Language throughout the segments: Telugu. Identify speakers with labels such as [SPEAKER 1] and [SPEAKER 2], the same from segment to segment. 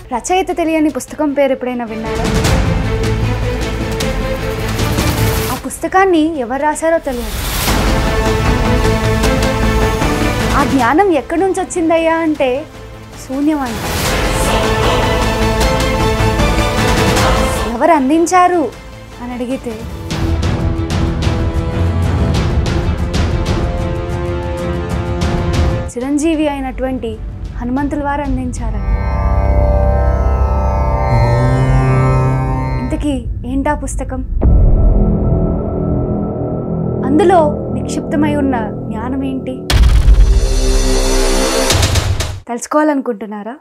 [SPEAKER 1] రచయిత తెలియని పుస్తకం పేరు ఎప్పుడైనా విన్నారా ఆ పుస్తకాన్ని ఎవరు రాశారో తెలియదు ఆ జ్ఞానం ఎక్కడి నుంచి వచ్చిందయ్యా అంటే శూన్యం అంట ఎవరు అందించారు అని అడిగితే చిరంజీవి అయినటువంటి హనుమంతుల వారు అందించారు ఇంతకీ ఏంటా పుస్తకం అందులో నిక్షిప్తమై ఉన్న జ్ఞానం ఏంటి తెలుసుకోవాలనుకుంటున్నారా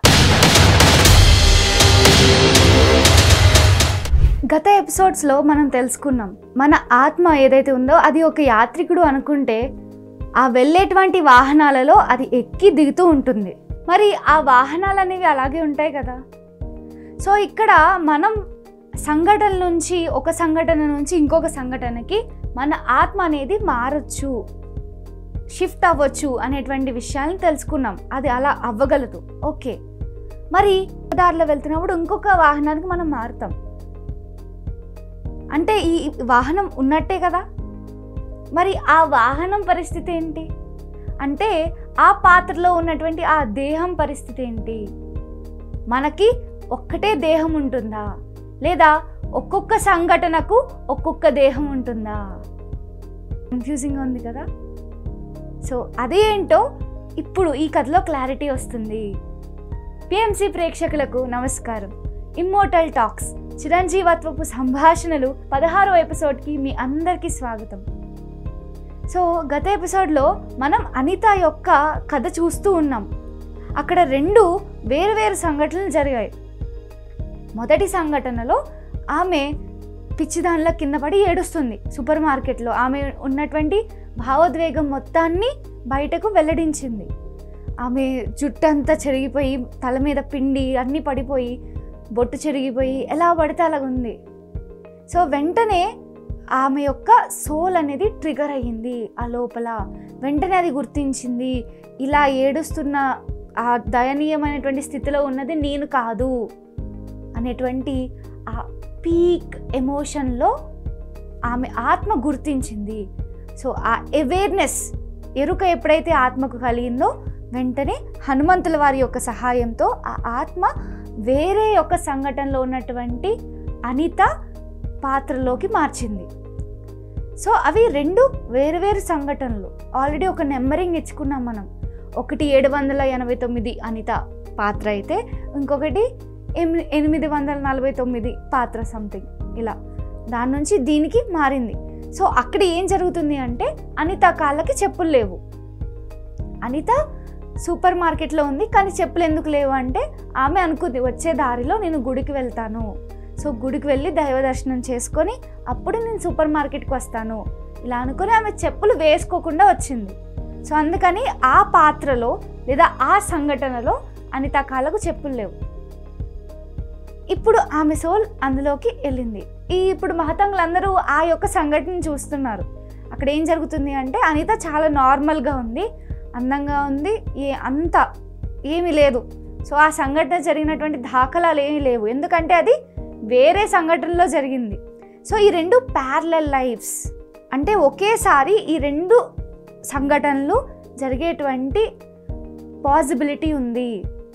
[SPEAKER 1] గత ఎపిసోడ్స్లో మనం తెలుసుకున్నాం మన ఆత్మ ఏదైతే ఉందో అది ఒక యాత్రికుడు అనుకుంటే ఆ వెళ్ళేటువంటి వాహనాలలో అది ఎక్కి దిగుతూ ఉంటుంది మరి ఆ వాహనాలు అనేవి అలాగే ఉంటాయి కదా సో ఇక్కడ మనం సంఘటన నుంచి ఒక సంఘటన నుంచి ఇంకొక సంఘటనకి మన ఆత్మ అనేది మారచ్చు షిఫ్ట్ అవ్వచ్చు అనేటువంటి విషయాలను తెలుసుకున్నాం అది అలా అవ్వగలదు ఓకే మరి దారిలో వెళ్తున్నప్పుడు ఇంకొక వాహనానికి మనం మారుతాం అంటే ఈ వాహనం ఉన్నట్టే కదా మరి ఆ వాహనం పరిస్థితి ఏంటి అంటే ఆ పాత్రలో ఉన్నటువంటి ఆ దేహం పరిస్థితి ఏంటి మనకి ఒక్కటే దేహం ఉంటుందా లేదా ఒక్కొక్క సంఘటనకు ఒక్కొక్క దేహం ఉంటుందా కన్ఫ్యూజింగ్గా ఉంది కదా సో అదే ఏంటో ఇప్పుడు ఈ కథలో క్లారిటీ వస్తుంది పిఎంసి ప్రేక్షకులకు నమస్కారం ఇమ్మోటల్ టాక్స్ చిరంజీవత్వపు సంభాషణలు పదహారో ఎపిసోడ్కి మీ అందరికీ స్వాగతం సో గత ఎపిసోడ్లో మనం అనిత యొక్క కథ చూస్తూ ఉన్నాం అక్కడ రెండు వేరు వేరు సంఘటనలు జరిగాయి మొదటి సంఘటనలో ఆమె పిచ్చిదానిలో కింద పడి ఏడుస్తుంది సూపర్ మార్కెట్లో ఆమె ఉన్నటువంటి భావోద్వేగం మొత్తాన్ని బయటకు వెల్లడించింది ఆమె జుట్టంతా చెరిగిపోయి తల మీద పిండి అన్నీ పడిపోయి బొట్టు చెరిగిపోయి ఎలా పడితే అలాగ ఉంది సో వెంటనే ఆమె యొక్క సోల్ అనేది ట్రిగర్ అయ్యింది ఆ లోపల వెంటనే అది గుర్తించింది ఇలా ఏడుస్తున్న ఆ దయనీయమైనటువంటి స్థితిలో ఉన్నది నేను కాదు అనేటువంటి ఆ పీక్ ఎమోషన్లో ఆమె ఆత్మ గుర్తించింది సో ఆ అవేర్నెస్ ఎరుక ఎప్పుడైతే ఆత్మకు కలిగిందో వెంటనే హనుమంతుల వారి యొక్క సహాయంతో ఆ ఆత్మ వేరే యొక్క సంఘటనలో ఉన్నటువంటి అనిత పాత్రలోకి మార్చింది సో అవి రెండు వేరు వేరు సంఘటనలు ఆల్రెడీ ఒక నెంబరింగ్ ఇచ్చుకున్నాం మనం ఒకటి ఏడు వందల ఎనభై తొమ్మిది అనిత పాత్ర అయితే ఇంకొకటి ఎనిమిది ఎనిమిది వందల నలభై తొమ్మిది పాత్ర సంథింగ్ ఇలా దాని నుంచి దీనికి మారింది సో అక్కడ ఏం జరుగుతుంది అంటే అనిత కాళ్ళకి చెప్పులు లేవు అనిత సూపర్ మార్కెట్లో ఉంది కానీ చెప్పులు ఎందుకు లేవు అంటే ఆమె అనుకుంది వచ్చే దారిలో నేను గుడికి వెళ్తాను సో గుడికి వెళ్ళి దైవ దర్శనం చేసుకొని అప్పుడు నేను సూపర్ మార్కెట్కి వస్తాను ఇలా అనుకుని ఆమె చెప్పులు వేసుకోకుండా వచ్చింది సో అందుకని ఆ పాత్రలో లేదా ఆ సంఘటనలో అనిత కాళ్ళకు చెప్పులు లేవు ఇప్పుడు ఆమె సోల్ అందులోకి వెళ్ళింది ఈ ఇప్పుడు మహతంగులందరూ ఆ యొక్క సంఘటన చూస్తున్నారు అక్కడ ఏం జరుగుతుంది అంటే అనిత చాలా నార్మల్గా ఉంది అందంగా ఉంది ఏ అంత ఏమీ లేదు సో ఆ సంఘటన జరిగినటువంటి దాఖలాలు ఏమీ లేవు ఎందుకంటే అది వేరే సంఘటనలో జరిగింది సో ఈ రెండు ప్యారలల్ లైఫ్స్ అంటే ఒకేసారి ఈ రెండు సంఘటనలు జరిగేటువంటి పాసిబిలిటీ ఉంది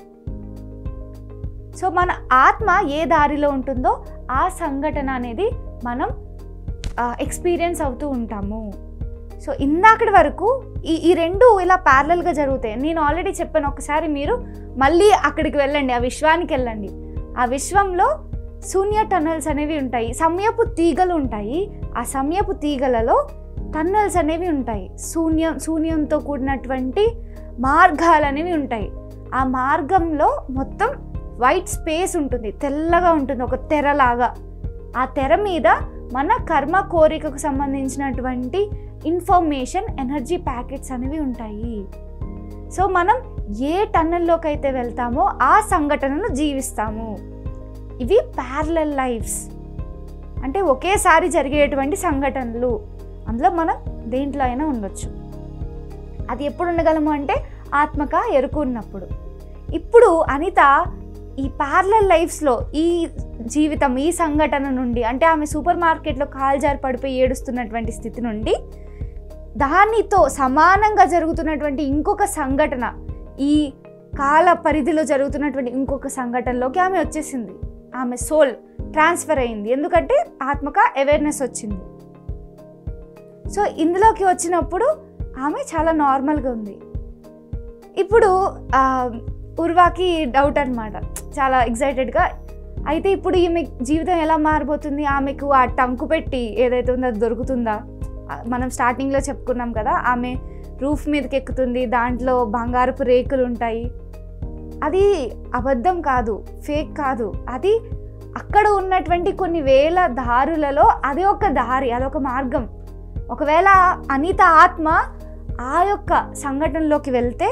[SPEAKER 1] సో మన ఆత్మ ఏ దారిలో ఉంటుందో ఆ సంఘటన అనేది మనం ఎక్స్పీరియన్స్ అవుతూ ఉంటాము సో ఇందాకటి వరకు ఈ ఈ రెండు ఇలా ప్యారలల్గా జరుగుతాయి నేను ఆల్రెడీ చెప్పాను ఒకసారి మీరు మళ్ళీ అక్కడికి వెళ్ళండి ఆ విశ్వానికి వెళ్ళండి ఆ విశ్వంలో శూన్య టన్నల్స్ అనేవి ఉంటాయి సమయపు తీగలు ఉంటాయి ఆ సమయపు తీగలలో టన్నల్స్ అనేవి ఉంటాయి శూన్యం శూన్యంతో కూడినటువంటి మార్గాలు అనేవి ఉంటాయి ఆ మార్గంలో మొత్తం వైట్ స్పేస్ ఉంటుంది తెల్లగా ఉంటుంది ఒక తెరలాగా ఆ తెర మీద మన కర్మ కోరికకు సంబంధించినటువంటి ఇన్ఫర్మేషన్ ఎనర్జీ ప్యాకెట్స్ అనేవి ఉంటాయి సో మనం ఏ టన్నల్లోకి అయితే వెళ్తామో ఆ సంఘటనను జీవిస్తాము ఇవి ప్యారలల్ లైఫ్స్ అంటే ఒకేసారి జరిగేటువంటి సంఘటనలు అందులో మనం దేంట్లో అయినా ఉండొచ్చు అది ఎప్పుడు ఉండగలము అంటే ఆత్మక ఎరుకు ఉన్నప్పుడు ఇప్పుడు అనిత ఈ ప్యారలల్ లైఫ్స్లో ఈ జీవితం ఈ సంఘటన నుండి అంటే ఆమె సూపర్ మార్కెట్లో కాలు జారి పడిపోయి ఏడుస్తున్నటువంటి స్థితి నుండి దానితో సమానంగా జరుగుతున్నటువంటి ఇంకొక సంఘటన ఈ కాల పరిధిలో జరుగుతున్నటువంటి ఇంకొక సంఘటనలోకి ఆమె వచ్చేసింది ఆమె సోల్ ట్రాన్స్ఫర్ అయింది ఎందుకంటే ఆత్మక అవేర్నెస్ వచ్చింది సో ఇందులోకి వచ్చినప్పుడు ఆమె చాలా నార్మల్గా ఉంది ఇప్పుడు ఆ, ఉర్వాకి డౌట్ అనమాట చాలా ఎగ్జైటెడ్గా అయితే ఇప్పుడు ఈమె జీవితం ఎలా మారిపోతుంది ఆమెకు ఆ టంకు పెట్టి ఏదైతే ఉందో అది దొరుకుతుందా ఆ, మనం స్టార్టింగ్లో చెప్పుకున్నాం కదా ఆమె రూఫ్ మీదకి ఎక్కుతుంది దాంట్లో బంగారపు రేకులు ఉంటాయి అది అబద్ధం కాదు ఫేక్ కాదు అది అక్కడ ఉన్నటువంటి కొన్ని వేల దారులలో అది ఒక దారి అదొక మార్గం ఒకవేళ అనిత ఆత్మ ఆ యొక్క సంఘటనలోకి వెళ్తే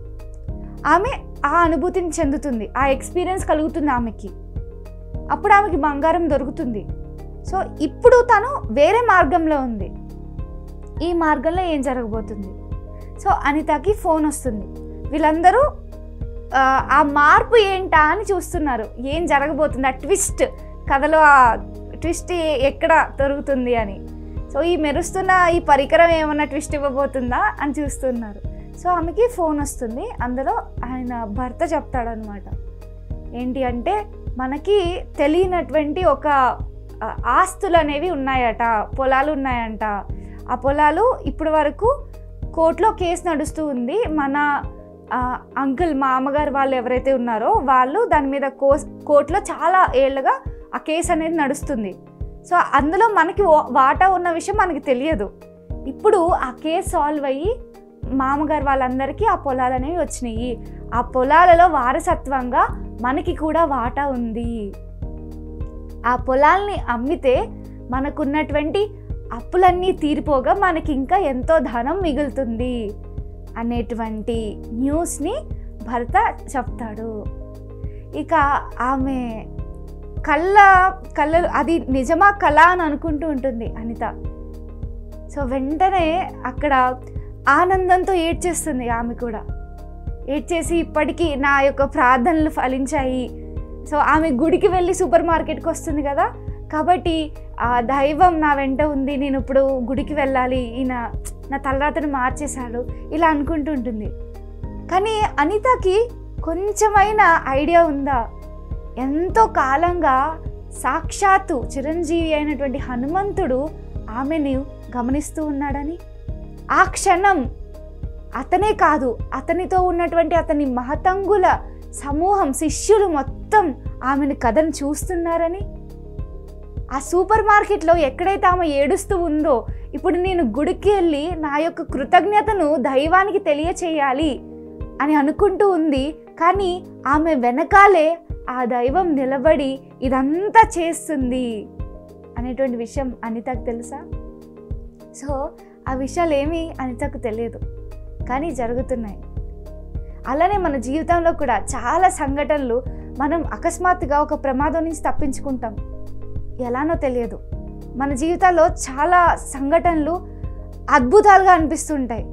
[SPEAKER 1] ఆమె ఆ అనుభూతిని చెందుతుంది ఆ ఎక్స్పీరియన్స్ కలుగుతుంది ఆమెకి అప్పుడు ఆమెకి బంగారం దొరుకుతుంది సో ఇప్పుడు తను వేరే మార్గంలో ఉంది ఈ మార్గంలో ఏం జరగబోతుంది సో అనితకి ఫోన్ వస్తుంది వీళ్ళందరూ ఆ, ఆ మార్పు ఏంటా అని చూస్తున్నారు ఏం జరగబోతుంది ఆ ట్విస్ట్ కథలో ఆ ట్విస్ట్ ఎక్కడ దొరుకుతుంది అని సో ఈ మెరుస్తున్న ఈ పరికరం ఏమన్నా ట్విస్ట్ ఇవ్వబోతుందా అని చూస్తున్నారు సో ఆమెకి ఫోన్ వస్తుంది అందులో ఆయన భర్త చెప్తాడనమాట ఏంటి అంటే మనకి తెలియనటువంటి ఒక ఆ, ఆస్తులు అనేవి ఉన్నాయట పొలాలు ఉన్నాయంట ఆ పొలాలు ఇప్పటి వరకు కోర్టులో కేసు నడుస్తూ ఉంది మన ఆ, అంకుల్ మా అమ్మగారు వాళ్ళు ఎవరైతే ఉన్నారో వాళ్ళు దాని మీద కో కోర్టులో చాలా ఏళ్ళుగా ఆ కేసు అనేది నడుస్తుంది సో అందులో మనకి ఓ- వాటా ఉన్న విషయం మనకి తెలియదు ఇప్పుడు ఆ కేసు సాల్వ్ అయ్యి మామగారు వాళ్ళందరికీ ఆ పొలాలు అనేవి వచ్చినాయి ఆ పొలాలలో వారసత్వంగా మనకి కూడా వాటా ఉంది ఆ పొలాల్ని అమ్మితే మనకున్నటువంటి అప్పులన్నీ తీరిపోగా మనకి ఇంకా ఎంతో ధనం మిగులుతుంది అనేటువంటి న్యూస్ని భర్త చెప్తాడు ఇక ఆమె కళ్ళ కళ్ళలు అది నిజమా కళ అని అనుకుంటూ ఉంటుంది అనిత సో వెంటనే అక్కడ ఆనందంతో ఏడ్చేస్తుంది ఆమె కూడా ఏడ్చేసి ఇప్పటికీ నా యొక్క ప్రార్థనలు ఫలించాయి సో ఆమె గుడికి వెళ్ళి సూపర్ మార్కెట్కి వస్తుంది కదా కాబట్టి ఆ దైవం నా వెంట ఉంది నేను ఇప్పుడు గుడికి వెళ్ళాలి ఈయన నా తలరాతను మార్చేశాడు ఇలా అనుకుంటూ ఉంటుంది కానీ అనితకి కొంచెమైన ఐడియా ఉందా ఎంతో కాలంగా సాక్షాత్తు చిరంజీవి అయినటువంటి హనుమంతుడు ఆమెను గమనిస్తూ ఉన్నాడని ఆ క్షణం అతనే కాదు అతనితో ఉన్నటువంటి అతని మహతంగుల సమూహం శిష్యులు మొత్తం ఆమెను కథను చూస్తున్నారని ఆ సూపర్ మార్కెట్లో ఎక్కడైతే ఆమె ఏడుస్తూ ఉందో ఇప్పుడు నేను గుడికి వెళ్ళి నా యొక్క కృతజ్ఞతను దైవానికి తెలియచేయాలి అని అనుకుంటూ ఉంది కానీ ఆమె వెనకాలే ఆ దైవం నిలబడి ఇదంతా చేస్తుంది అనేటువంటి విషయం అనితకు తెలుసా సో ఆ విషయాలు ఏమీ అనితకు తెలియదు కానీ జరుగుతున్నాయి అలానే మన జీవితంలో కూడా చాలా సంఘటనలు మనం అకస్మాత్తుగా ఒక ప్రమాదం నుంచి తప్పించుకుంటాం ఎలానో తెలియదు మన జీవితాల్లో చాలా సంఘటనలు అద్భుతాలుగా అనిపిస్తుంటాయి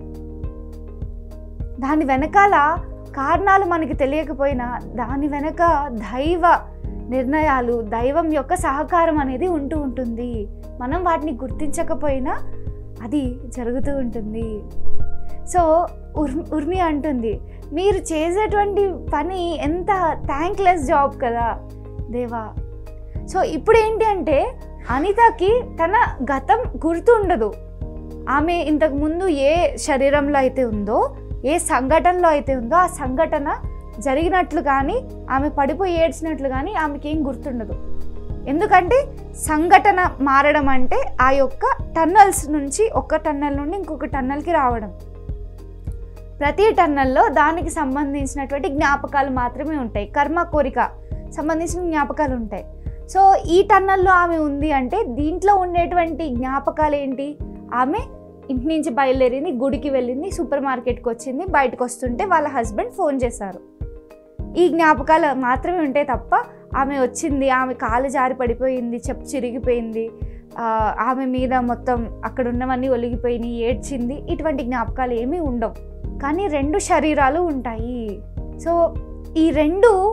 [SPEAKER 1] దాని వెనకాల కారణాలు మనకి తెలియకపోయినా దాని వెనక దైవ నిర్ణయాలు దైవం యొక్క సహకారం అనేది ఉంటూ ఉంటుంది మనం వాటిని గుర్తించకపోయినా అది జరుగుతూ ఉంటుంది సో ఉర్ ఉర్మి అంటుంది మీరు చేసేటువంటి పని ఎంత థ్యాంక్లెస్ జాబ్ కదా దేవా సో ఇప్పుడు ఏంటి అంటే అనితకి తన గతం గుర్తుండదు ఆమె ఇంతకు ముందు ఏ శరీరంలో అయితే ఉందో ఏ సంఘటనలో అయితే ఉందో ఆ సంఘటన జరిగినట్లు కానీ ఆమె పడిపోయి ఏడ్చినట్లు కానీ ఆమెకి ఏం గుర్తుండదు ఎందుకంటే సంఘటన మారడం అంటే ఆ యొక్క టన్నల్స్ నుంచి ఒక టన్నల్ నుండి ఇంకొక టన్నల్కి రావడం ప్రతి టన్నల్లో దానికి సంబంధించినటువంటి జ్ఞాపకాలు మాత్రమే ఉంటాయి కర్మ కోరిక సంబంధించిన జ్ఞాపకాలు ఉంటాయి సో ఈ టన్నల్లో ఆమె ఉంది అంటే దీంట్లో ఉండేటువంటి జ్ఞాపకాలు ఏంటి ఆమె ఇంటి నుంచి బయలుదేరింది గుడికి వెళ్ళింది సూపర్ మార్కెట్కి వచ్చింది బయటకు వస్తుంటే వాళ్ళ హస్బెండ్ ఫోన్ చేశారు ఈ జ్ఞాపకాలు మాత్రమే ఉంటాయి తప్ప ఆమె వచ్చింది ఆమె కాలు జారి పడిపోయింది చెప్పు చిరిగిపోయింది ఆ, ఆమె మీద మొత్తం అక్కడ ఉన్నవన్నీ ఒలిగిపోయినాయి ఏడ్చింది ఇటువంటి జ్ఞాపకాలు ఏమీ ఉండవు కానీ రెండు శరీరాలు ఉంటాయి సో ఈ రెండు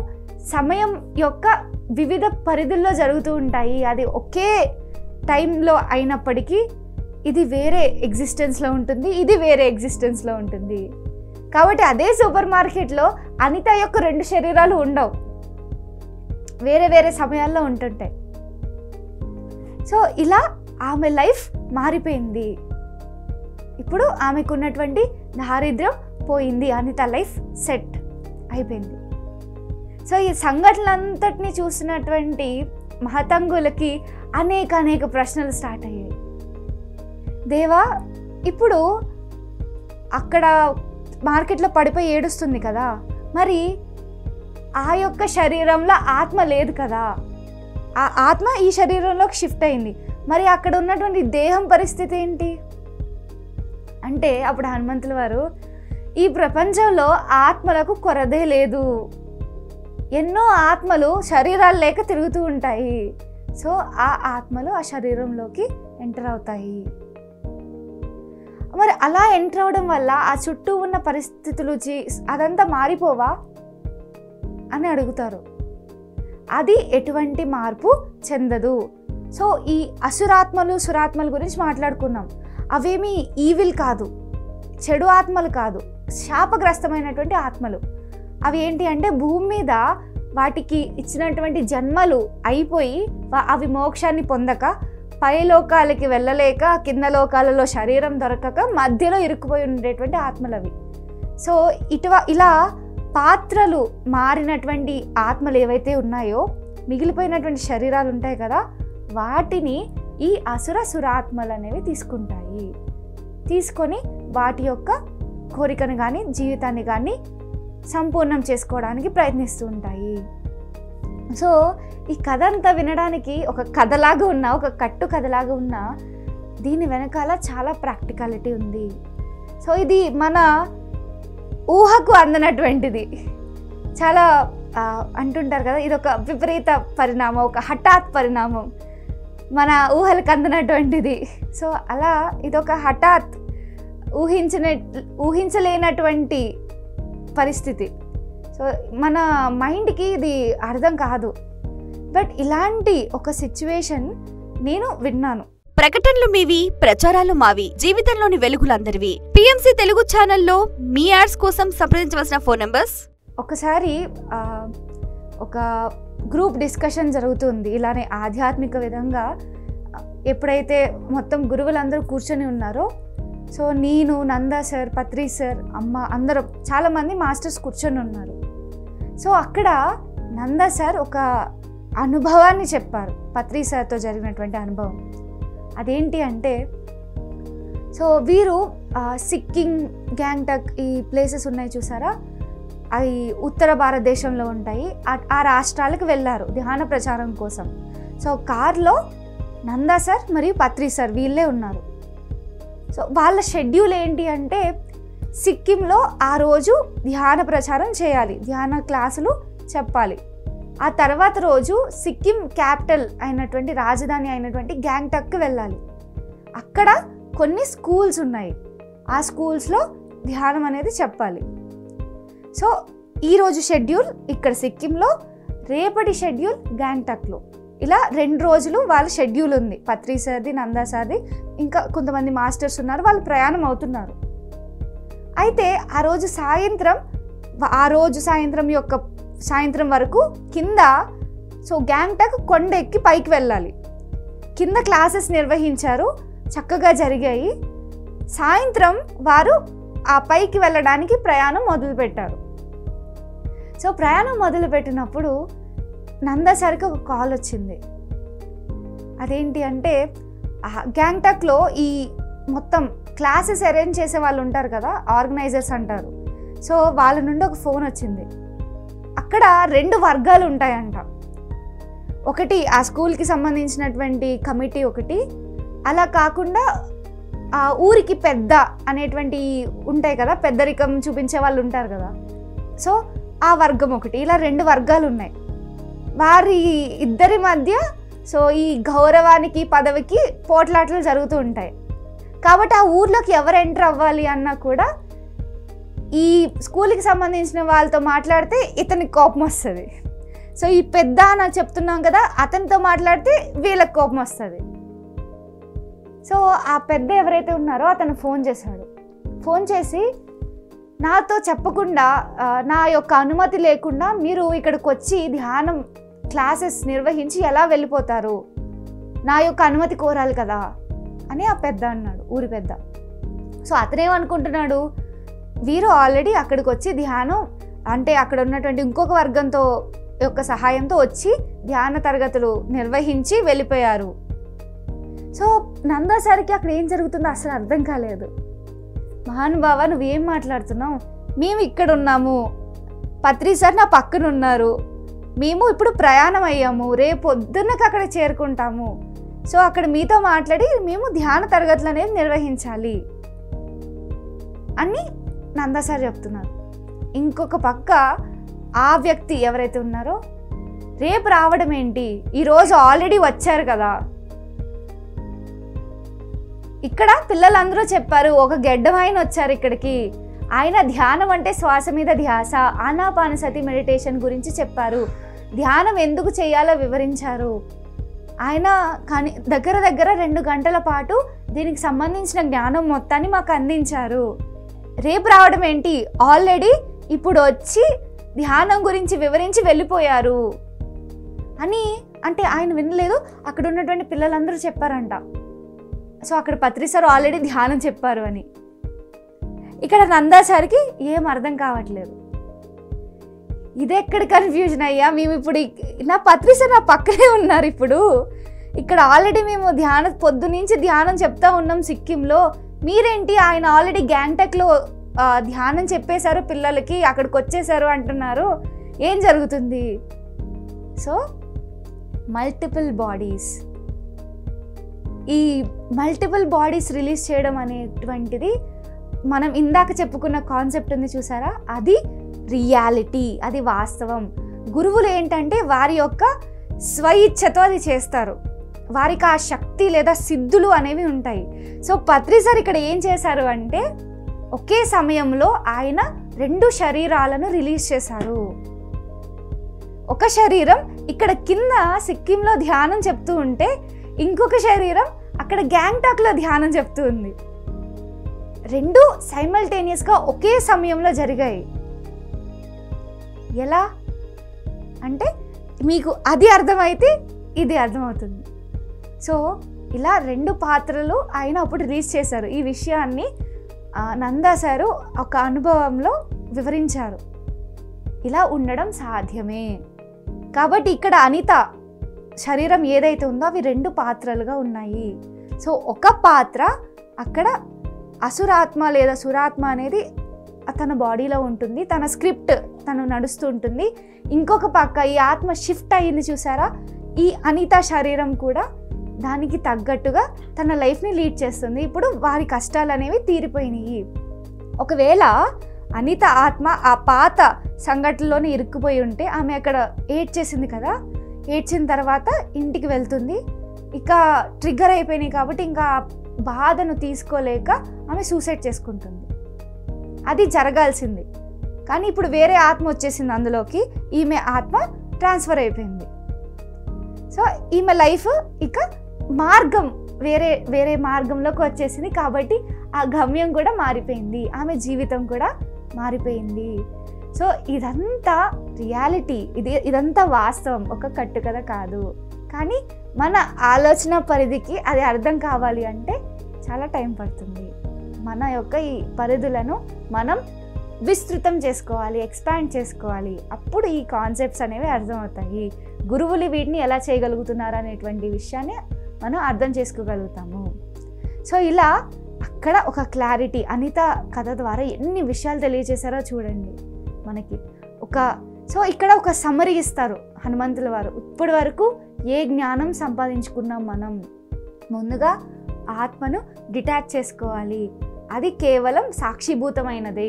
[SPEAKER 1] సమయం యొక్క వివిధ పరిధుల్లో జరుగుతూ ఉంటాయి అది ఒకే టైంలో అయినప్పటికీ ఇది వేరే ఎగ్జిస్టెన్స్లో ఉంటుంది ఇది వేరే ఎగ్జిస్టెన్స్లో ఉంటుంది కాబట్టి అదే సూపర్ మార్కెట్లో అనిత యొక్క రెండు శరీరాలు ఉండవు వేరే వేరే సమయాల్లో ఉంటుంటాయి సో ఇలా ఆమె లైఫ్ మారిపోయింది ఇప్పుడు ఆమెకు ఉన్నటువంటి దారిద్ర్యం పోయింది అనిత లైఫ్ సెట్ అయిపోయింది సో ఈ సంఘటనలంతటిని చూసినటువంటి మహతంగులకి అనేక అనేక ప్రశ్నలు స్టార్ట్ అయ్యాయి దేవా ఇప్పుడు అక్కడ మార్కెట్లో పడిపోయి ఏడుస్తుంది కదా మరి ఆ యొక్క శరీరంలో ఆత్మ లేదు కదా ఆ ఆత్మ ఈ శరీరంలోకి షిఫ్ట్ అయింది మరి అక్కడ ఉన్నటువంటి దేహం పరిస్థితి ఏంటి అంటే అప్పుడు హనుమంతుల వారు ఈ ప్రపంచంలో ఆత్మలకు కొరదే లేదు ఎన్నో ఆత్మలు శరీరాలు లేక తిరుగుతూ ఉంటాయి సో ఆ ఆత్మలు ఆ శరీరంలోకి ఎంటర్ అవుతాయి మరి అలా ఎంటర్ అవడం వల్ల ఆ చుట్టూ ఉన్న పరిస్థితులు జీ అదంతా మారిపోవా అని అడుగుతారు అది ఎటువంటి మార్పు చెందదు సో ఈ అసురాత్మలు సురాత్మల గురించి మాట్లాడుకున్నాం అవేమి ఈవిల్ కాదు చెడు ఆత్మలు కాదు శాపగ్రస్తమైనటువంటి ఆత్మలు అవి ఏంటి అంటే భూమి మీద వాటికి ఇచ్చినటువంటి జన్మలు అయిపోయి వా- అవి మోక్షాన్ని పొందక పై లోకాలకి వెళ్ళలేక కింద లోకాలలో శరీరం దొరకక మధ్యలో ఇరుక్కుపోయి ఉండేటువంటి ఆత్మలు అవి సో ఇటువ ఇలా పాత్రలు మారినటువంటి ఆత్మలు ఏవైతే ఉన్నాయో మిగిలిపోయినటువంటి శరీరాలు ఉంటాయి కదా వాటిని ఈ అసుర సురాత్మలు అనేవి తీసుకుంటాయి తీసుకొని వాటి యొక్క కోరికను కానీ జీవితాన్ని కానీ సంపూర్ణం చేసుకోవడానికి ప్రయత్నిస్తూ ఉంటాయి సో ఈ కథ అంతా వినడానికి ఒక కథలాగా ఉన్న ఒక కట్టు కథలాగా ఉన్న దీని వెనకాల చాలా ప్రాక్టికాలిటీ ఉంది సో ఇది మన ఊహకు అందనటువంటిది చాలా ఆ, అంటుంటారు కదా ఇది ఒక విపరీత పరిణామం ఒక హఠాత్ పరిణామం మన ఊహలకు అందనటువంటిది సో అలా ఇదొక హఠాత్ ఊహించిన ఊహించలేనటువంటి పరిస్థితి సో మన మైండ్కి ఇది అర్థం కాదు బట్ ఇలాంటి ఒక సిచ్యువేషన్ నేను విన్నాను
[SPEAKER 2] ప్రకటనలు మీవి ప్రచారాలు మావి జీవితంలోని వెలుగులందరివి పిఎంసి తెలుగు ఛానల్లో మీ యాడ్స్ కోసం సంప్రదించవలసిన ఫోన్ నంబర్స్
[SPEAKER 1] ఒకసారి ఆ, ఒక గ్రూప్ డిస్కషన్ జరుగుతుంది ఇలానే ఆధ్యాత్మిక విధంగా ఆ, ఎప్పుడైతే మొత్తం గురువులందరూ కూర్చొని ఉన్నారో సో నేను నందా సార్ పత్రి సార్ అమ్మ అందరూ చాలామంది మాస్టర్స్ కూర్చొని ఉన్నారు సో అక్కడ నందా సార్ ఒక అనుభవాన్ని చెప్పారు పత్రి సార్తో జరిగినటువంటి అనుభవం అదేంటి అంటే సో వీరు ఆ, సిక్కిం గ్యాంగ్టక్ ఈ ప్లేసెస్ ఉన్నాయి చూసారా అవి ఉత్తర భారతదేశంలో ఉంటాయి ఆ- ఆ రాష్ట్రాలకు వెళ్ళారు ధ్యాన ప్రచారం కోసం సో కార్లో నందా సార్ మరియు పత్రి సార్ వీళ్ళే ఉన్నారు సో వాళ్ళ షెడ్యూల్ ఏంటి అంటే సిక్కింలో ఆ రోజు ధ్యాన ప్రచారం చేయాలి ధ్యాన క్లాసులు చెప్పాలి ఆ తర్వాత రోజు సిక్కిం క్యాపిటల్ అయినటువంటి రాజధాని అయినటువంటి గ్యాంగ్టక్కి వెళ్ళాలి అక్కడ కొన్ని స్కూల్స్ ఉన్నాయి ఆ స్కూల్స్లో ధ్యానం అనేది చెప్పాలి సో ఈరోజు షెడ్యూల్ ఇక్కడ సిక్కింలో రేపటి షెడ్యూల్ గ్యాంగ్టక్లో ఇలా రెండు రోజులు వాళ్ళ షెడ్యూల్ ఉంది పత్రి సార్ది నందా సార్ది ఇంకా కొంతమంది మాస్టర్స్ ఉన్నారు వాళ్ళు ప్రయాణం అవుతున్నారు అయితే ఆ రోజు సాయంత్రం వ- ఆ రోజు సాయంత్రం యొక్క సాయంత్రం వరకు కింద సో గ్యాంగ్టక్ కొండ ఎక్కి పైకి వెళ్ళాలి కింద క్లాసెస్ నిర్వహించారు చక్కగా జరిగాయి సాయంత్రం వారు ఆ పైకి వెళ్ళడానికి ప్రయాణం మొదలుపెట్టారు సో ప్రయాణం మొదలుపెట్టినప్పుడు నందా సార్కి ఒక కాల్ వచ్చింది అదేంటి అంటే ఆ గ్యాంగ్టక్లో ఈ మొత్తం క్లాసెస్ అరేంజ్ చేసే వాళ్ళు ఉంటారు కదా ఆర్గనైజర్స్ అంటారు సో వాళ్ళ నుండి ఒక ఫోన్ వచ్చింది అక్కడ రెండు వర్గాలు ఉంటాయంట ఒకటి ఆ స్కూల్కి సంబంధించినటువంటి కమిటీ ఒకటి అలా కాకుండా ఆ ఊరికి పెద్ద అనేటువంటి ఉంటాయి కదా పెద్దరికం చూపించే వాళ్ళు ఉంటారు కదా సో ఆ వర్గం ఒకటి ఇలా రెండు వర్గాలు ఉన్నాయి వారి ఇద్దరి మధ్య సో ఈ గౌరవానికి పదవికి పోట్లాటలు జరుగుతూ ఉంటాయి కాబట్టి ఆ ఊర్లోకి ఎవరు ఎంటర్ అవ్వాలి అన్నా కూడా ఈ స్కూల్కి సంబంధించిన వాళ్ళతో మాట్లాడితే ఇతనికి కోపం వస్తుంది సో ఈ పెద్ద అని చెప్తున్నాం కదా అతనితో మాట్లాడితే వీళ్ళకి కోపం వస్తుంది సో ఆ పెద్ద ఎవరైతే ఉన్నారో అతను ఫోన్ చేశాడు ఫోన్ చేసి నాతో చెప్పకుండా ఆ, నా యొక్క అనుమతి లేకుండా మీరు ఇక్కడికి వచ్చి ధ్యానం క్లాసెస్ నిర్వహించి ఎలా వెళ్ళిపోతారు నా యొక్క అనుమతి కోరాలి కదా అని ఆ పెద్ద అన్నాడు ఊరి పెద్ద సో అతనేమనుకుంటున్నాడు వీరు ఆల్రెడీ అక్కడికి వచ్చి ధ్యానం అంటే అక్కడ ఉన్నటువంటి ఇంకొక వర్గంతో యొక్క సహాయంతో వచ్చి ధ్యాన తరగతులు నిర్వహించి వెళ్ళిపోయారు సో నందాసారికి అక్కడ ఏం జరుగుతుందో అసలు అర్థం కాలేదు మహానుభావ నువ్వేం మాట్లాడుతున్నావు మేము ఇక్కడ ఉన్నాము పత్రి సార్ నా పక్కన ఉన్నారు మేము ఇప్పుడు ప్రయాణం అయ్యాము రేపు పొద్దున్నకి అక్కడ చేరుకుంటాము సో అక్కడ మీతో మాట్లాడి మేము ధ్యాన తరగతులు అనేవి నిర్వహించాలి అని నందా సార్ చెప్తున్నారు ఇంకొక పక్క ఆ వ్యక్తి ఎవరైతే ఉన్నారో రేపు రావడం ఏంటి ఈరోజు ఆల్రెడీ వచ్చారు కదా ఇక్కడ పిల్లలందరూ చెప్పారు ఒక గెడ్డం ఆయన వచ్చారు ఇక్కడికి ఆయన ధ్యానం అంటే శ్వాస మీద ధ్యాస ఆనాపానసతి మెడిటేషన్ గురించి చెప్పారు ధ్యానం ఎందుకు చేయాలో వివరించారు ఆయన కానీ దగ్గర దగ్గర రెండు గంటల పాటు దీనికి సంబంధించిన జ్ఞానం మొత్తాన్ని మాకు అందించారు రేపు రావడం ఏంటి ఆల్రెడీ ఇప్పుడు వచ్చి ధ్యానం గురించి వివరించి వెళ్ళిపోయారు అని అంటే ఆయన వినలేదు అక్కడ ఉన్నటువంటి పిల్లలందరూ చెప్పారంట సో అక్కడ పత్రి సార్ ఆల్రెడీ ధ్యానం చెప్పారు అని ఇక్కడ నందాచారికి ఏం అర్థం కావట్లేదు ఇదెక్కడ కన్ఫ్యూజన్ అయ్యా మేము ఇప్పుడు ఇక్- నా పత్రి సార్ నా పక్కనే ఉన్నారు ఇప్పుడు ఇక్కడ ఆల్రెడీ మేము ధ్యానం పొద్దు నుంచి ధ్యానం చెప్తా ఉన్నాం సిక్కింలో మీరేంటి ఆయన ఆల్రెడీ గ్యాంగ్టక్లో ఆ, ధ్యానం చెప్పేశారు పిల్లలకి అక్కడికి వచ్చేసారు అంటున్నారు ఏం జరుగుతుంది సో మల్టిపుల్ బాడీస్ ఈ మల్టిపుల్ బాడీస్ రిలీజ్ చేయడం అనేటువంటిది మనం ఇందాక చెప్పుకున్న కాన్సెప్ట్ ఉంది చూసారా అది రియాలిటీ అది వాస్తవం గురువులు ఏంటంటే వారి యొక్క స్వయిచ్ఛతో అది చేస్తారు వారికి ఆ శక్తి లేదా సిద్ధులు అనేవి ఉంటాయి సో పత్రి సార్ ఇక్కడ ఏం చేశారు అంటే ఒకే సమయంలో ఆయన రెండు శరీరాలను రిలీజ్ చేశారు ఒక శరీరం ఇక్కడ కింద సిక్కింలో ధ్యానం చెప్తూ ఉంటే ఇంకొక శరీరం అక్కడ గ్యాంగ్టాక్లో ధ్యానం చెప్తూ ఉంది రెండు సైమల్టేనియస్గా ఒకే సమయంలో జరిగాయి ఎలా అంటే మీకు అది అర్థమైతే ఇది అర్థమవుతుంది సో ఇలా రెండు పాత్రలు ఆయన అప్పుడు రిలీజ్ చేశారు ఈ విషయాన్ని ఆ, నందా సారు ఒక అనుభవంలో వివరించారు ఇలా ఉండడం సాధ్యమే కాబట్టి ఇక్కడ అనిత శరీరం ఏదైతే ఉందో అవి రెండు పాత్రలుగా ఉన్నాయి సో ఒక పాత్ర అక్కడ అసురాత్మ లేదా సురాత్మ అనేది తన బాడీలో ఉంటుంది తన స్క్రిప్ట్ తను నడుస్తూ ఉంటుంది ఇంకొక పక్క ఈ ఆత్మ షిఫ్ట్ అయ్యింది చూసారా ఈ అనిత శరీరం కూడా దానికి తగ్గట్టుగా తన లైఫ్ని లీడ్ చేస్తుంది ఇప్పుడు వారి కష్టాలు అనేవి తీరిపోయినాయి ఒకవేళ అనిత ఆత్మ ఆ పాత సంఘటనలోనే ఇరుక్కుపోయి ఉంటే ఆమె అక్కడ ఏడ్చేసింది కదా ఏడ్చిన తర్వాత ఇంటికి వెళ్తుంది ఇక ట్రిగ్గర్ అయిపోయినాయి కాబట్టి ఇంకా ఆ బాధను తీసుకోలేక ఆమె సూసైడ్ చేసుకుంటుంది అది జరగాల్సింది కానీ ఇప్పుడు వేరే ఆత్మ వచ్చేసింది అందులోకి ఈమె ఆత్మ ట్రాన్స్ఫర్ అయిపోయింది సో ఈమె లైఫ్ ఇక మార్గం వేరే వేరే మార్గంలోకి వచ్చేసింది కాబట్టి ఆ గమ్యం కూడా మారిపోయింది ఆమె జీవితం కూడా మారిపోయింది సో ఇదంతా రియాలిటీ ఇది ఇదంతా వాస్తవం ఒక కట్టుకథ కాదు కానీ మన ఆలోచన పరిధికి అది అర్థం కావాలి అంటే చాలా టైం పడుతుంది మన యొక్క ఈ పరిధులను మనం విస్తృతం చేసుకోవాలి ఎక్స్పాండ్ చేసుకోవాలి అప్పుడు ఈ కాన్సెప్ట్స్ అనేవి అర్థమవుతాయి గురువులు వీటిని ఎలా చేయగలుగుతున్నారు అనేటువంటి విషయాన్ని మనం అర్థం చేసుకోగలుగుతాము సో ఇలా అక్కడ ఒక క్లారిటీ అనిత కథ ద్వారా ఎన్ని విషయాలు తెలియజేశారో చూడండి మనకి ఒక సో ఇక్కడ ఒక సమరీ ఇస్తారు హనుమంతుల వారు ఇప్పటి వరకు ఏ జ్ఞానం సంపాదించుకున్నాం మనం ముందుగా ఆత్మను డిటాచ్ చేసుకోవాలి అది కేవలం సాక్షిభూతమైనదే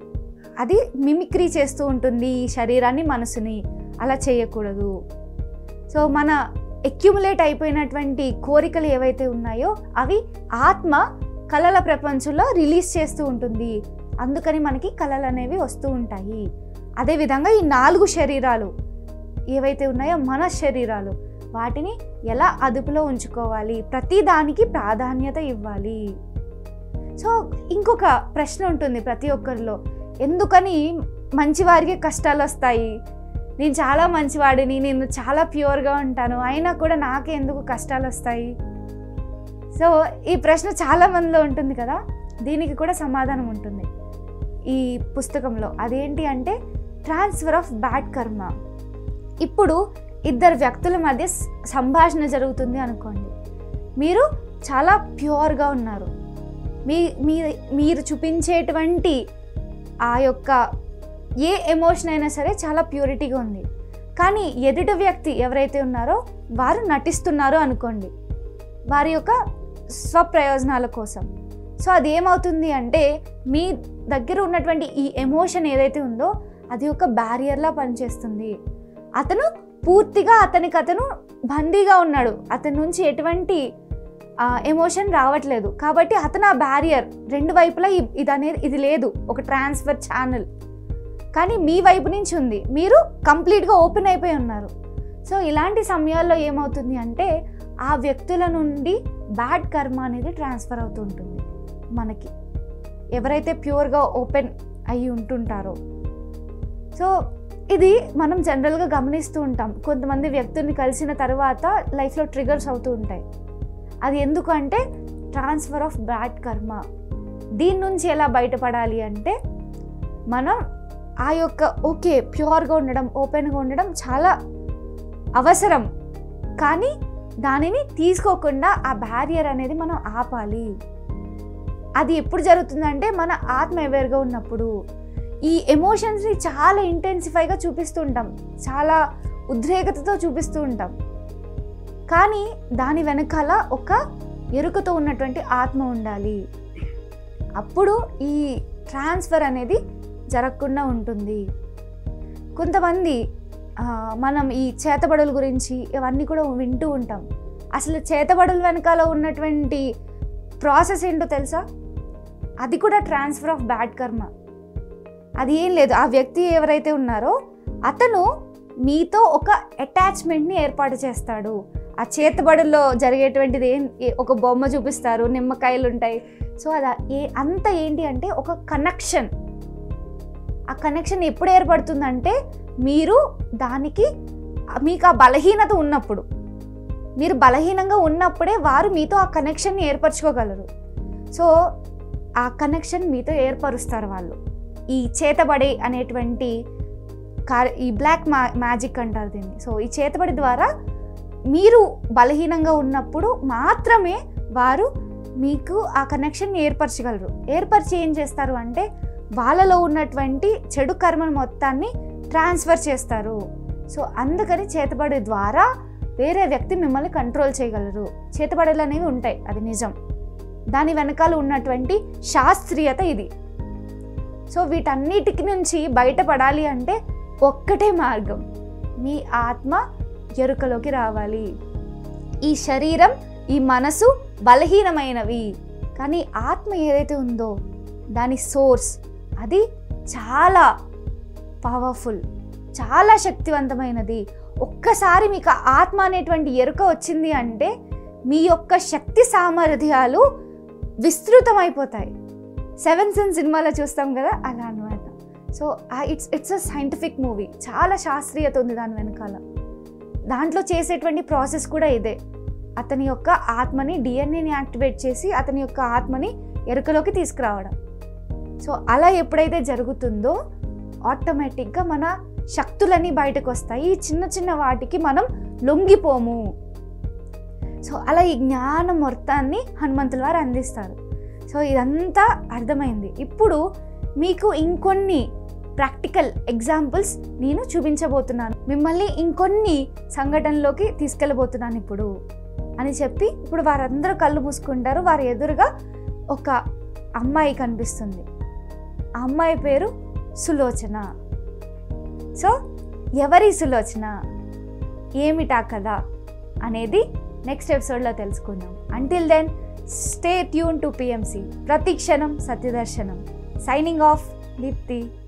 [SPEAKER 1] అది మిమిక్రీ చేస్తూ ఉంటుంది ఈ శరీరాన్ని మనసుని అలా చేయకూడదు సో మన ఎక్యుములేట్ అయిపోయినటువంటి కోరికలు ఏవైతే ఉన్నాయో అవి ఆత్మ కళల ప్రపంచంలో రిలీజ్ చేస్తూ ఉంటుంది అందుకని మనకి కళలు అనేవి వస్తూ ఉంటాయి అదేవిధంగా ఈ నాలుగు శరీరాలు ఏవైతే ఉన్నాయో మన శరీరాలు వాటిని ఎలా అదుపులో ఉంచుకోవాలి ప్రతి దానికి ప్రాధాన్యత ఇవ్వాలి సో ఇంకొక ప్రశ్న ఉంటుంది ప్రతి ఒక్కరిలో ఎందుకని మంచివారికి కష్టాలు వస్తాయి నేను చాలా మంచివాడిని నేను చాలా ప్యూర్గా ఉంటాను అయినా కూడా నాకే ఎందుకు కష్టాలు వస్తాయి సో ఈ ప్రశ్న చాలా మందిలో ఉంటుంది కదా దీనికి కూడా సమాధానం ఉంటుంది ఈ పుస్తకంలో అదేంటి అంటే ట్రాన్స్ఫర్ ఆఫ్ బ్యాడ్ కర్మ ఇప్పుడు ఇద్దరు వ్యక్తుల మధ్య స్- సంభాషణ జరుగుతుంది అనుకోండి మీరు చాలా ప్యూర్గా ఉన్నారు మీ మీ మీరు చూపించేటువంటి ఆ యొక్క ఏ ఎమోషన్ అయినా సరే చాలా ప్యూరిటీగా ఉంది కానీ ఎదుటి వ్యక్తి ఎవరైతే ఉన్నారో వారు నటిస్తున్నారు అనుకోండి వారి యొక్క స్వప్రయోజనాల కోసం సో అది ఏమవుతుంది అంటే మీ దగ్గర ఉన్నటువంటి ఈ ఎమోషన్ ఏదైతే ఉందో అది ఒక బ్యారియర్లా పనిచేస్తుంది అతను పూర్తిగా అతనికి అతను బందీగా ఉన్నాడు అతని నుంచి ఎటువంటి ఎమోషన్ రావట్లేదు కాబట్టి అతను ఆ బ్యారియర్ రెండు వైపులా ఇ- ఇది అనేది ఇది లేదు ఒక ట్రాన్స్ఫర్ ఛానల్ కానీ మీ వైపు నుంచి ఉంది మీరు కంప్లీట్గా ఓపెన్ అయిపోయి ఉన్నారు సో ఇలాంటి సమయాల్లో ఏమవుతుంది అంటే ఆ వ్యక్తుల నుండి బ్యాడ్ కర్మ అనేది ట్రాన్స్ఫర్ అవుతూ ఉంటుంది మనకి ఎవరైతే ప్యూర్గా ఓపెన్ అయ్యి ఉంటుంటారో సో ఇది మనం జనరల్గా గమనిస్తూ ఉంటాం కొంతమంది వ్యక్తుల్ని కలిసిన తర్వాత లైఫ్లో ట్రిగర్స్ అవుతూ ఉంటాయి అది ఎందుకు అంటే ట్రాన్స్ఫర్ ఆఫ్ బ్యాడ్ కర్మ దీని నుంచి ఎలా బయటపడాలి అంటే మనం ఆ యొక్క ఓకే ప్యూర్గా ఉండడం ఓపెన్గా ఉండడం చాలా అవసరం కానీ దానిని తీసుకోకుండా ఆ బ్యారియర్ అనేది మనం ఆపాలి అది ఎప్పుడు జరుగుతుందంటే మన ఆత్మ అవేర్గా ఉన్నప్పుడు ఈ ఎమోషన్స్ని చాలా ఇంటెన్సిఫైగా చూపిస్తూ ఉంటాం చాలా ఉద్రేకతతో చూపిస్తూ ఉంటాం కానీ దాని వెనకాల ఒక ఎరుకతో ఉన్నటువంటి ఆత్మ ఉండాలి అప్పుడు ఈ ట్రాన్స్ఫర్ అనేది జరగకుండా ఉంటుంది కొంతమంది ఆ, మనం ఈ చేతబడుల గురించి ఇవన్నీ కూడా వింటూ ఉంటాం అసలు చేతబడుల వెనకాల ఉన్నటువంటి ప్రాసెస్ ఏంటో తెలుసా అది కూడా ట్రాన్స్ఫర్ ఆఫ్ బ్యాడ్ కర్మ అది ఏం లేదు ఆ వ్యక్తి ఎవరైతే ఉన్నారో అతను మీతో ఒక అటాచ్మెంట్ని ఏర్పాటు చేస్తాడు ఆ చేతబడుల్లో జరిగేటువంటిది ఏం ఏ- ఒక బొమ్మ చూపిస్తారు నిమ్మకాయలు ఉంటాయి సో అది ఏ అంత ఏంటి అంటే ఒక కనెక్షన్ ఆ కనెక్షన్ ఎప్పుడు ఏర్పడుతుందంటే మీరు దానికి మీకు ఆ బలహీనత ఉన్నప్పుడు మీరు బలహీనంగా ఉన్నప్పుడే వారు మీతో ఆ కనెక్షన్ని ఏర్పరచుకోగలరు సో ఆ కనెక్షన్ మీతో ఏర్పరుస్తారు వాళ్ళు ఈ చేతబడి అనేటువంటి కా- ఈ బ్లాక్ మా మ్యాజిక్ అంటారు దీన్ని సో ఈ చేతబడి ద్వారా మీరు బలహీనంగా ఉన్నప్పుడు మాత్రమే వారు మీకు ఆ కనెక్షన్ని ఏర్పరచగలరు ఏర్పరిచి ఏం చేస్తారు అంటే వాళ్ళలో ఉన్నటువంటి చెడు కర్మను మొత్తాన్ని ట్రాన్స్ఫర్ చేస్తారు సో అందుకని చేతబడి ద్వారా వేరే వ్యక్తి మిమ్మల్ని కంట్రోల్ చేయగలరు చేతబడులు అనేవి ఉంటాయి అది నిజం దాని వెనకాల ఉన్నటువంటి శాస్త్రీయత ఇది సో వీటన్నిటికి నుంచి బయటపడాలి అంటే ఒక్కటే మార్గం మీ ఆత్మ ఎరుకలోకి రావాలి ఈ శరీరం ఈ మనసు బలహీనమైనవి కానీ ఆత్మ ఏదైతే ఉందో దాని సోర్స్ అది చాలా పవర్ఫుల్ చాలా శక్తివంతమైనది ఒక్కసారి మీకు ఆ ఆత్మ అనేటువంటి ఎరుక వచ్చింది అంటే మీ యొక్క శక్తి సామర్థ్యాలు విస్తృతమైపోతాయి సెవెన్ సెన్ సినిమాలో చూస్తాం కదా అలా అనమాట so it's it's uh scientific movie చాలా శాస్త్రీయత ఉంది దాని వెనకాల దాంట్లో చేసేటువంటి ప్రాసెస్ కూడా ఇదే అతని యొక్క ఆత్మని డిఎన్ఏని యాక్టివేట్ చేసి అతని యొక్క ఆత్మని ఎరుకలోకి తీసుకురావడం సో అలా ఎప్పుడైతే జరుగుతుందో ఆటోమేటిక్గా మన శక్తులన్నీ బయటకు వస్తాయి ఈ చిన్న చిన్న వాటికి మనం లొంగిపోము సో అలా ఈ జ్ఞానం మొత్తాన్ని హనుమంతుల వారు అందిస్తారు సో ఇదంతా అర్థమైంది ఇప్పుడు మీకు ఇంకొన్ని ప్రాక్టికల్ ఎగ్జాంపుల్స్ నేను చూపించబోతున్నాను మిమ్మల్ని ఇంకొన్ని సంఘటనలోకి తీసుకెళ్ళబోతున్నాను ఇప్పుడు అని చెప్పి ఇప్పుడు వారందరూ కళ్ళు మూసుకుంటారు వారి ఎదురుగా ఒక అమ్మాయి కనిపిస్తుంది ఆ అమ్మాయి పేరు సులోచన సో ఎవరి సులోచన ఏమిటా కదా అనేది నెక్స్ట్ ఎపిసోడ్లో తెలుసుకుందాం until then stay tuned to PMC ప్రతి క్షణం సత్యదర్శనం సైనింగ్ ఆఫ్ దీప్తి